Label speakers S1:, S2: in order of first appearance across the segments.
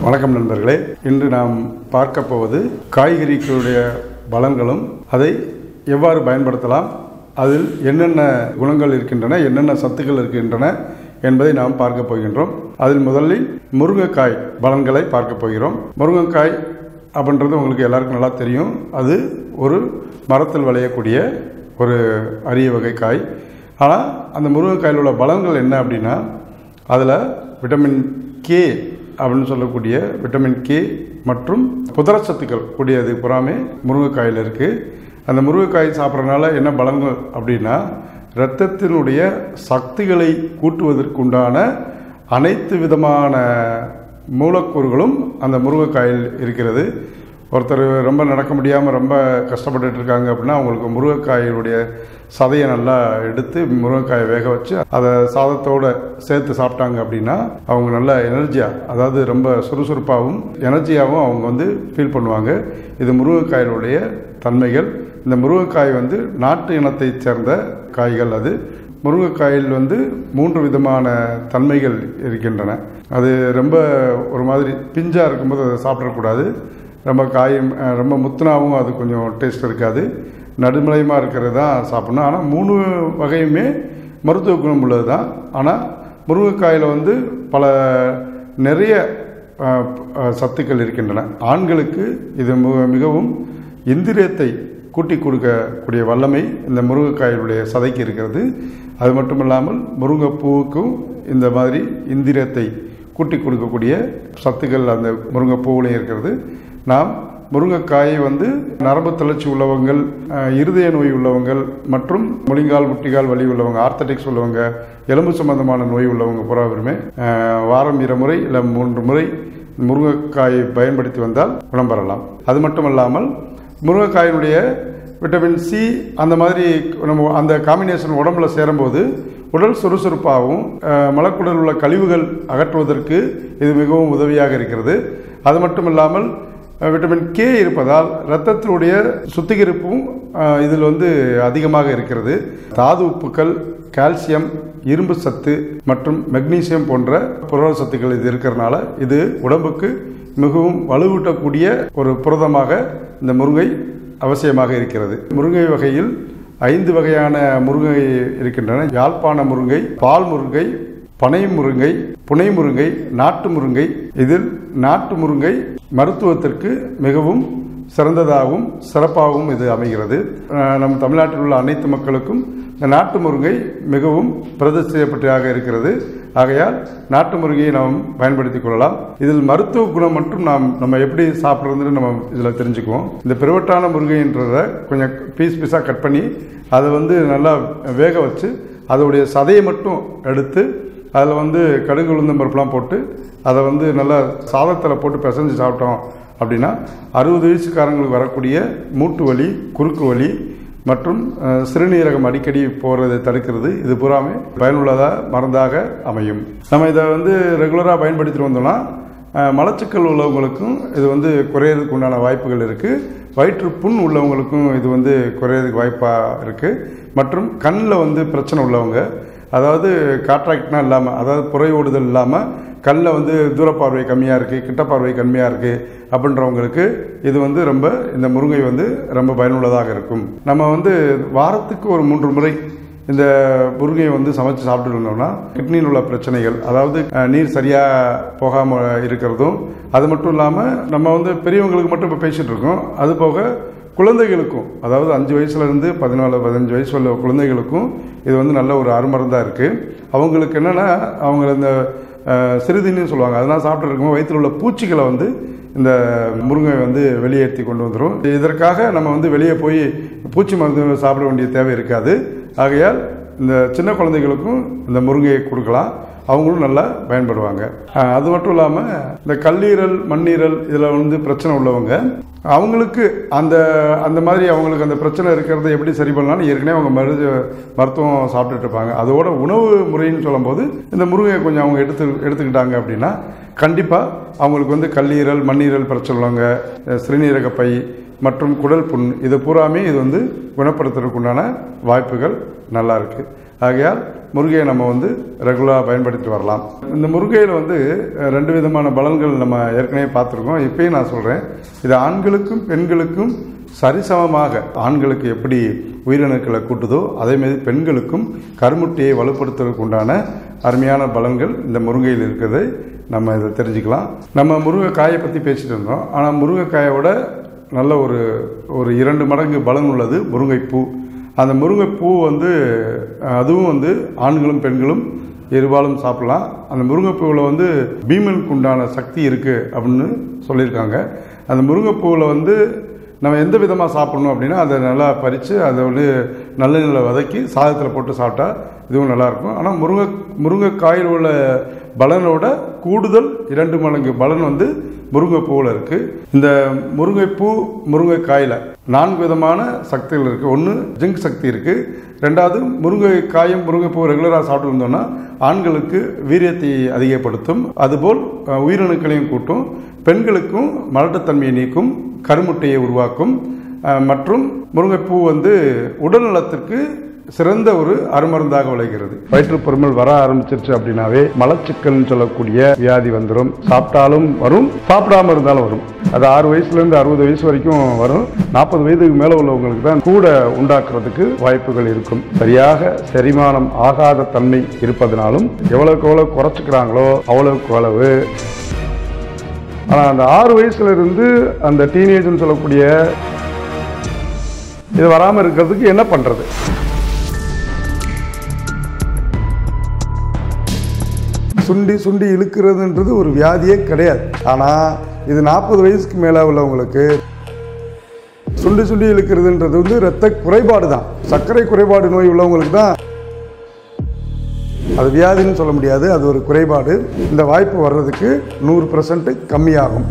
S1: வணக்கம் நண்பர்களே இன்று நாம் பார்க்க போவது காய்கறிகளுடைய பலன்களும் அதை எவ்வாறு பயன்படுத்தலாம் அதில் என்னென்ன குணங்கள் இருக்கின்றன என்னென்ன சத்துக்கள் இருக்கின்றன என்பதை நாம் பார்க்க போகின்றோம் அதில் முதலில் முருங்கைக்காய் பலன்களை பார்க்க போகிறோம் முருங்கைக்காய் அப்படின்றது உங்களுக்கு எல்லாருக்கும் நல்லா தெரியும் அது ஒரு மரத்தில் விளையக்கூடிய ஒரு அரிய வகை காய் ஆனால் அந்த முருங்கைக்காயில் உள்ள பலன்கள் என்ன அப்படின்னா அதில் விட்டமின் கே அப்படின்னு சொல்லக்கூடிய விட்டமின் கே மற்றும் புதரச்சத்துக்கள் கூடியது புறாமே முருங்கைக்காயில் இருக்குது அந்த முருங்கைக்காய் சாப்பிட்றதுனால என்ன பலன்கள் அப்படின்னா இரத்தத்தினுடைய சக்திகளை கூட்டுவதற்குண்டான அனைத்து விதமான மூலக்கூறுகளும் அந்த முருங்கைக்காயில் இருக்கிறது ஒருத்தர் ரொம்ப நடக்க முடியாமல் ரொம்ப கஷ்டப்பட்டுட்டு இருக்காங்க அப்படின்னா அவங்களுக்கு முருங்கைக்காயினுடைய சதையை நல்லா எடுத்து முருங்கைக்காயை வேக வச்சு அதை சாதத்தோடு சேர்த்து சாப்பிட்டாங்க அப்படின்னா அவங்க நல்ல எனர்ஜியாக அதாவது ரொம்ப சுறுசுறுப்பாகவும் எனர்ஜியாகவும் அவங்க வந்து ஃபீல் பண்ணுவாங்க இது முருங்கைக்காயினுடைய தன்மைகள் இந்த முருங்கைக்காய் வந்து நாட்டு இனத்தைச் சேர்ந்த காய்கள் அது முருங்கைக்காயில் வந்து மூன்று விதமான தன்மைகள் இருக்கின்றன அது ரொம்ப ஒரு மாதிரி பிஞ்சாக இருக்கும்போது அதை சாப்பிடக்கூடாது ரொம்ப காயும் அஹ், ரொம்ப முத்துனாவும் அது கொஞ்சம் டேஸ்ட் இருக்காது நடுமலையமாக இருக்கிறது தான் சாப்பிடணும் ஆனால் மூணு வகையுமே மருத்துவ குணம் உள்ளது தான் ஆனால் முருங்கைக்காயில் வந்து பல நிறைய அஹ், அஹ், சத்துக்கள் இருக்கின்றன ஆண்களுக்கு இது மு- மிகவும் இந்திரியத்தை கூட்டி கொடுக்கக்கூடிய வல்லமை இந்த முருங்கைக்காயினுடைய சதைக்கு இருக்கிறது அது மட்டும் இல்லாமல் முருங்கைப்பூவுக்கும் இந்த மாதிரி இந்திரியத்தை கூட்டி கொடுக்கக்கூடிய சத்துக்கள் அந்த முருங்கைப்பூவிலையும் இருக்கிறது நாம் முருங்கைக்காயை வந்து நரம்பு தளர்ச்சி உள்ளவங்கள் அஹ், இருதய நோய் உள்ளவங்கள் மற்றும் முழிங்கால் முட்டிகால் வலி உள்ளவங்க ஆர்த்தடிக்ஸ் உள்ளவங்க எலும்பு சம்பந்தமான நோய் உள்ளவங்க புறாவருமே அஹ், வாரம் இரு முறை இல்லை மூன்று முறை முருங்கைக்காயை பயன்படுத்தி வந்தால் குணம் பெறலாம் அது மட்டும் இல்லாமல் முருங்கைக்காயினுடைய விட்டமின் சி அந்த மாதிரி நம்ம அந்த காம்பினேஷன் உடம்புல சேரும்போது உடல் சுறுசுறுப்பாகவும் அஹ், மலக்குடலில் உள்ள கழிவுகள் அகற்றுவதற்கு இது மிகவும் உதவியாக இருக்கிறது அது மட்டும் இல்லாமல் அஹ், விட்டமின் கே இருப்பதால் இரத்தத்தினுடைய சுத்திகரிப்பும் அஹ், இதில் வந்து அதிகமாக இருக்கிறது தாது உப்புக்கள் கால்சியம் இரும்பு சத்து மற்றும் மெக்னீசியம் போன்ற புரத சத்துக்கள் இது இருக்கிறதுனால இது உடம்புக்கு மிகவும் வலுவூட்டக்கூடிய ஒரு புரதமாக இந்த முருங்கை அவசியமாக இருக்கிறது முருங்கை வகையில் ஐந்து வகையான முருங்கை இருக்கின்றன யாழ்ப்பாண முருங்கை பால் முருங்கை பனை முருங்கை புனை முருங்கை நாட்டு முருங்கை இதில் நாட்டு முருங்கை மருத்துவத்திற்கு மிகவும் சிறந்ததாகவும் சிறப்பாகவும் இது அமைகிறது அஹ் நம் தமிழ்நாட்டில் உள்ள அனைத்து மக்களுக்கும் இந்த நாட்டு முருங்கை மிகவும் பிரதிஷ்டையப்பட்டதாக இருக்கிறது ஆகையால் நாட்டு முருங்கையை நாம் பயன்படுத்திக் கொள்ளலாம் இதில் மருத்துவ குணம் மட்டும் நாம் நம்ம எப்படி சாப்பிட்றதுன்னு நம்ம இதில் தெரிஞ்சுக்குவோம் இந்த பிறவட்டான முருங்கைன்றதை கொஞ்சம் பீஸ் பீஸாக கட் பண்ணி அதை வந்து நல்லா வேக வச்சு அதோடைய சதையை மட்டும் எடுத்து அதில் வந்து கடுகு உளுந்தம் பருப்புலாம் போட்டு அதை வந்து நல்லா சாதத்தில் போட்டு பிசைஞ்சு சாப்பிட்டோம் அப்படின்னா அறுபது வயசுக்காரங்களுக்கு வரக்கூடிய மூட்டு வலி குறுக்கு வலி மற்றும் அஹ், சிறுநீரகம் அடிக்கடி போகிறதை தடுக்கிறது இது பூராமே பயனுள்ளதாக மருந்தாக அமையும் நம்ம இதை வந்து ரெகுலராக பயன்படுத்திட்டு வந்தோம்னா அஹ், மலச்சிக்கல் உள்ளவங்களுக்கும் இது வந்து குறையிறதுக்கு உண்டான வாய்ப்புகள் இருக்குது வயிற்று புண் உள்ளவங்களுக்கும் இது வந்து குறையிறதுக்கு வாய்ப்பாக இருக்குது மற்றும் கண்ணில் வந்து பிரச்சனை உள்ளவங்க அதாவது காட்ராக்ட்னா இல்லாமல் அதாவது புறை ஓடுதல் இல்லாமல் கண்ணில் வந்து தூரப்பார்வை கம்மியாக இருக்குது கிட்ட பார்வை கம்மியாக இருக்குது அப்படின்றவங்களுக்கு இது வந்து ரொம்ப இந்த முருங்கை வந்து ரொம்ப பயனுள்ளதாக இருக்கும் நம்ம வந்து வாரத்துக்கு ஒரு மூன்று முறை இந்த முருங்கையை வந்து சமைச்சு சாப்பிட்டு இருந்தோம்னா கிட்னியில் உள்ள பிரச்சனைகள் அதாவது அஹ், நீர் சரியாக போகாமல் இருக்கிறதும் அது மட்டும் இல்லாமல் நம்ம வந்து பெரியவங்களுக்கு மட்டும் இப்போ பேசிகிட்டு இருக்கோம் அது போக குழந்தைகளுக்கும் அதாவது அஞ்சு வயசுலேருந்து பதினாலு பதினஞ்சு வயசு உள்ள குழந்தைகளுக்கும் இது வந்து நல்ல ஒரு அருமருந்தாக இருக்குது அவங்களுக்கு என்னென்னா அவங்க இந்த அஹ், சிறுதீனின்னு சொல்லுவாங்க அதெல்லாம் சாப்பிட்டு இருக்கும்போது வயிற்றில் உள்ள பூச்சிகளை வந்து இந்த முருங்கை வந்து வெளியேற்றி கொண்டு வந்துடும் இதற்காக நம்ம வந்து வெளியே போய் பூச்சி மருந்து சாப்பிட வேண்டிய தேவை இருக்காது ஆகையால் இந்த சின்ன குழந்தைகளுக்கும் இந்த முருங்கையை கொடுக்கலாம் அவங்களும் நல்லா பயன்படுவாங்க அஹ், அது மட்டும் இல்லாமல் இந்த கல்லீரல் மண்ணீரல் இதில் வந்து பிரச்சனை உள்ளவங்க அவங்களுக்கு அந்த அந்த மாதிரி அவங்களுக்கு அந்த பிரச்சனை இருக்கிறத எப்படி சரி பண்ணலாம்னு ஏற்கனவே அவங்க மருந்து மருத்துவம் சாப்பிட்டுட்டு இருப்பாங்க அதோட உணவு முறைன்னு சொல்லும்போது இந்த முருங்கையை கொஞ்சம் அவங்க எடுத்து எடுத்துக்கிட்டாங்க அப்படின்னா கண்டிப்பாக அவங்களுக்கு வந்து கல்லீரல் மண்ணீரல் பிரச்சனை உள்ளவங்க அஹ் சிறுநீரக பை மற்றும் குடல் புண் இது பூராமே இது வந்து குணப்படுத்துறதுக்கு உண்டான வாய்ப்புகள் நல்லா இருக்குது ஆகையால் முருகையை நம்ம வந்து ரெகுலராக பயன்படுத்திட்டு வரலாம் இந்த முருகையில் வந்து அஹ், ரெண்டு விதமான பலன்கள் நம்ம ஏற்கனவே பார்த்துருக்கோம் இப்பயும் நான் சொல்கிறேன் இது ஆண்களுக்கும் பெண்களுக்கும் சரிசமமாக ஆண்களுக்கு எப்படி உயிரணுக்களை கூட்டுதோ அதேமாதிரி பெண்களுக்கும் கருமுட்டையை வலுப்படுத்துவதற்கு உண்டான அருமையான பலன்கள் இந்த முருங்கையில் இருக்கிறதை நம்ம இதை தெரிஞ்சுக்கலாம் நம்ம முருங்கைக்காயை பற்றி பேசிட்டு இருந்தோம் ஆனால் முருங்கைக்காயோட நல்ல ஒரு ஒரு இரண்டு மடங்கு பலன் உள்ளது முருங்கைப்பூ அந்த முருங்கைப்பூ வந்து அஹ், அதுவும் வந்து ஆண்களும் பெண்களும் இருபாலும் சாப்பிடலாம் அந்த முருங்கைப்பூவில் வந்து பீமனுக்கு உண்டான சக்தி இருக்குது அப்படின்னு சொல்லியிருக்காங்க அந்த முருங்கைப்பூவில் வந்து நம்ம எந்த விதமாக சாப்பிடணும் அப்படின்னா அதை நல்லா பறித்து அதை வந்து நல்லெண்ணில் வதக்கி சாதத்தில் போட்டு சாப்பிட்டா இதுவும் நல்லாயிருக்கும் ஆனால் முருங்கை முருங்கைக்காயில் உள்ள பலனோட கூடுதல் இரண்டு மடங்கு பலன் வந்து முருங்கைப்பூவில் இருக்குது இந்த முருங்கைப்பூ முருங்கைக்காயில் நான்கு விதமான சக்திகள் இருக்குது ஒன்று ஜிங்க் சக்தி இருக்குது ரெண்டாவது முருங்கைக்காயும் முருங்கைப்பூ ரெகுலராக சாப்பிட்டு இருந்தோம்னா ஆண்களுக்கு வீரியத்தை அதிகப்படுத்தும் அதுபோல் அஹ், உயிரணுக்களையும் கூட்டும் பெண்களுக்கும் மலட்டுத்தன்மையை நீக்கும் கருமுட்டையை உருவாக்கும் அஹ், மற்றும் முருங்கைப்பூ வந்து உடல் நலத்திற்கு சிறந்த ஒரு அருமருந்தாக விளைகிறது வயிற்றுப்பொருமல் வர ஆரம்பிச்சிருச்சு அப்படின்னாவே மலச்சிக்கல்னு சொல்லக்கூடிய வியாதி வந்துடும் சாப்பிட்டாலும் வரும் சாப்பிடாம இருந்தாலும் வரும் அது ஆறு வயசுல இருந்து அறுபது வயசு வரைக்கும் வரும் நாற்பது வயதுக்கு மேல உள்ளவங்களுக்கு தான் கூட உண்டாக்குறதுக்கு வாய்ப்புகள் இருக்கும் சரியாக செரிமானம் ஆகாத தன்மை இருப்பதனாலும் எவ்வளவுக்கு எவ்வளவு குறைச்சிக்கிறாங்களோ அவ்வளவுக்கு அளவு ஆனால் அந்த ஆறு வயசுல இருந்து அந்த டீனேஜ்னு சொல்லக்கூடிய இது வராமல் இருக்கிறதுக்கு என்ன பண்றது சுண்டி சுண்டி இழுக்கிறதுன்றது ஒரு வியாதியே கிடையாது ஆனால் இது நாற்பது வயசுக்கு மேலே உள்ளவங்களுக்கு சுண்டி சுண்டி இழுக்கிறதுன்றது வந்து இரத்த குறைபாடு தான் சர்க்கரை குறைபாடு நோய் உள்ளவங்களுக்கு தான் அது வியாதின்னு சொல்ல முடியாது அது ஒரு குறைபாடு இந்த வாய்ப்பு வர்றதுக்கு நூறு பர்சன்ட் கம்மியாகும்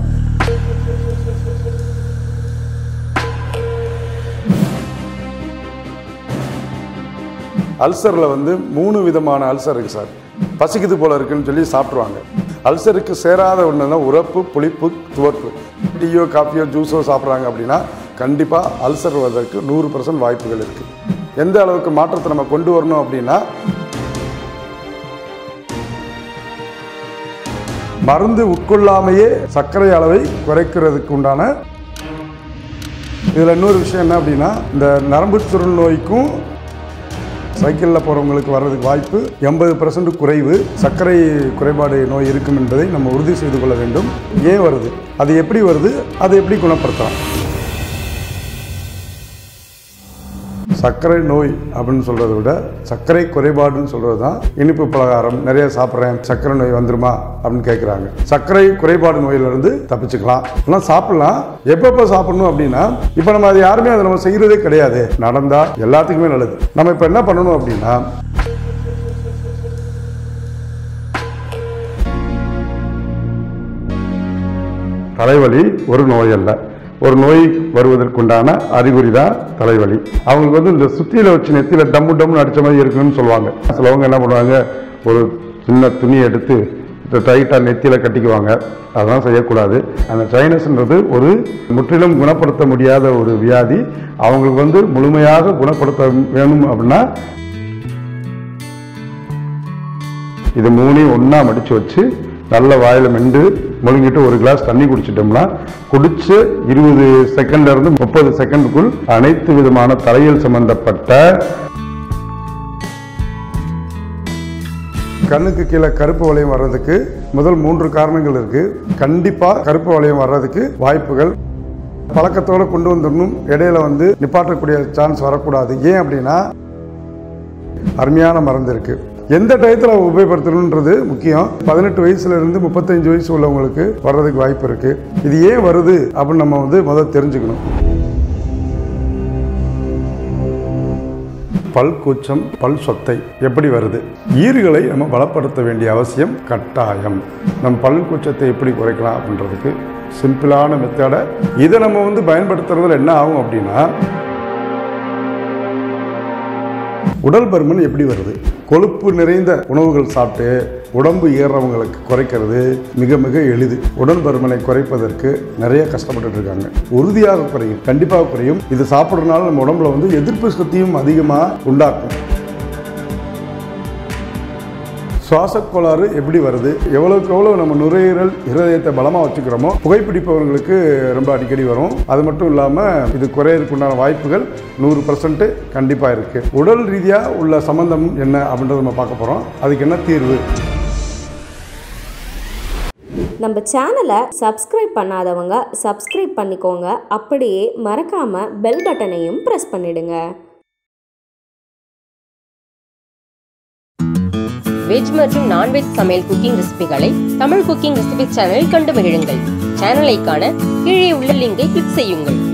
S1: அல்சரில் வந்து மூணு விதமான அல்சர் இருக்குது சார் பசிக்குது போல இருக்குன்னு சொல்லி சாப்பிட்ருவாங்க அல்சருக்கு சேராத ஒன்றுனா உரப்பு புளிப்பு துவர்ப்பு டீயோ காஃபியோ ஜூஸோ சாப்பிட்றாங்க அப்படின்னா கண்டிப்பாக அல்சர் வருவதற்கு நூறு பர்சன்ட் வாய்ப்புகள் இருக்குது எந்த அளவுக்கு மாற்றத்தை நம்ம கொண்டு வரணும் அப்படின்னா மருந்து உட்கொள்ளாமையே சர்க்கரை அளவை குறைக்கிறதுக்கு உண்டான இதில் இன்னொரு விஷயம் என்ன அப்படின்னா இந்த நரம்பு சுருள் நோய்க்கும் சைக்கிளில் போகிறவங்களுக்கு வர்றதுக்கு வாய்ப்பு எண்பது பர்சன்ட் குறைவு சர்க்கரை குறைபாடு நோய் இருக்கும் என்பதை நம்ம உறுதி செய்து கொள்ள வேண்டும் ஏன் வருது அது எப்படி வருது அதை எப்படி குணப்படுத்தலாம் சர்க்கரை நோய் அப்படின்னு சொல்கிறத விட சர்க்கரை குறைபாடுன்னு சொல்கிறது தான் இனிப்பு பலகாரம் நிறைய சாப்பிட்றேன் சர்க்கரை நோய் வந்துருமா அப்படின்னு கேட்குறாங்க சர்க்கரை குறைபாடு நோயிலிருந்து தப்பிச்சுக்கலாம் ஆனால் சாப்பிடலாம் எப்பப்போ சாப்பிடணும் அப்படின்னா இப்போ நம்ம அது யாருமே அதை நம்ம செய்கிறதே கிடையாது நடந்தால் எல்லாத்துக்குமே நல்லது நம்ம இப்போ என்ன பண்ணணும் அப்படின்னா தலைவலி ஒரு நோய் அல்ல ஒரு நோய் வருவதற்குண்டான அறிகுறி தான் தலைவலி அவங்களுக்கு வந்து இந்த சுத்தியில வச்சு நெத்தியில டம்மு டம்னு அடிச்ச மாதிரி இருக்குன்னு சொல்லுவாங்க சிலவங்க என்ன பண்ணுவாங்க ஒரு சின்ன துணி எடுத்து டைட்டாக நெத்தியில கட்டிக்குவாங்க அதெல்லாம் செய்யக்கூடாது அந்த சைனஸ்ன்றது ஒரு முற்றிலும் குணப்படுத்த முடியாத ஒரு வியாதி அவங்களுக்கு வந்து முழுமையாக குணப்படுத்த வேணும் அப்படின்னா இது மூணையும் ஒன்றா மடித்து வச்சு நல்ல வாயில மெண்டு முழுங்கிட்டு ஒரு கிளாஸ் தண்ணி குடிச்சிட்டோம்னா குடிச்சு இருபது செகண்ட்ல இருந்து முப்பது செகண்டுக்குள் அனைத்து விதமான தலையில் சம்பந்தப்பட்ட கண்ணுக்கு கீழே கருப்பு வளையம் வர்றதுக்கு முதல் மூன்று காரணங்கள் இருக்கு கண்டிப்பா கருப்பு வளையம் வர்றதுக்கு வாய்ப்புகள் பழக்கத்தோட கொண்டு வந்துடணும் இடையில வந்து நிப்பாட்டக்கூடிய சான்ஸ் வரக்கூடாது ஏன் அப்படின்னா அருமையான மருந்து இருக்கு எந்த டயத்தில் உபயோகப்படுத்தணுன்றது முக்கியம் பதினெட்டு வயசுல இருந்து முப்பத்தஞ்சு வயசு உள்ளவங்களுக்கு வர்றதுக்கு வாய்ப்பு இருக்கு இது ஏன் வருது அப்படின்னு நம்ம வந்து முதல்ல தெரிஞ்சுக்கணும் பல் கூச்சம் பல் சொத்தை எப்படி வருது ஈறுகளை நம்ம பலப்படுத்த வேண்டிய அவசியம் கட்டாயம் நம்ம பல் கூச்சத்தை எப்படி குறைக்கலாம் அப்படின்றதுக்கு சிம்பிளான மெத்தடை இதை நம்ம வந்து பயன்படுத்துறதுல என்ன ஆகும் அப்படின்னா உடல் பருமன் எப்படி வருது கொழுப்பு நிறைந்த உணவுகள் சாப்பிட்டு உடம்பு ஏறுறவங்களுக்கு குறைக்கிறது மிக மிக எளிது உடல் பருமனை குறைப்பதற்கு நிறைய கஷ்டப்பட்டுட்டு இருக்காங்க உறுதியாக குறையும் கண்டிப்பாக குறையும் இது சாப்பிட்றதுனால நம்ம உடம்புல வந்து எதிர்ப்பு சக்தியும் அதிகமாக உண்டாக்கும் சுவாசக் கோளாறு எப்படி வருது எவ்வளவுக்கு எவ்வளவு நம்ம நுரையீரல் இருதயத்தை பலமாக வச்சுக்கிறோமோ புகைப்பிடிப்பவர்களுக்கு ரொம்ப அடிக்கடி வரும் அது மட்டும் இல்லாமல் இது குறையறதுக்கு உண்டான வாய்ப்புகள் நூறு பர்சன்ட் கண்டிப்பாக இருக்குது உடல் ரீதியாக உள்ள சம்பந்தம் என்ன அப்படின்றத நம்ம பார்க்க போகிறோம் அதுக்கு என்ன தீர்வு
S2: நம்ம சேனலை சப்ஸ்கிரைப் பண்ணாதவங்க சப்ஸ்கிரைப் பண்ணிக்கோங்க அப்படியே மறக்காம பெல் பட்டனையும் ப்ரெஸ் பண்ணிடுங்க
S3: வெஜ் மற்றும் நான்வெஜ் சமையல் குக்கிங் ரெசிபிகளை தமிழ் குக்கிங் ரெசிபி சேனலில் கண்டு மகிழுங்கள் சேனலை காண கீழே உள்ள லிங்கை கிளிக் செய்யுங்கள்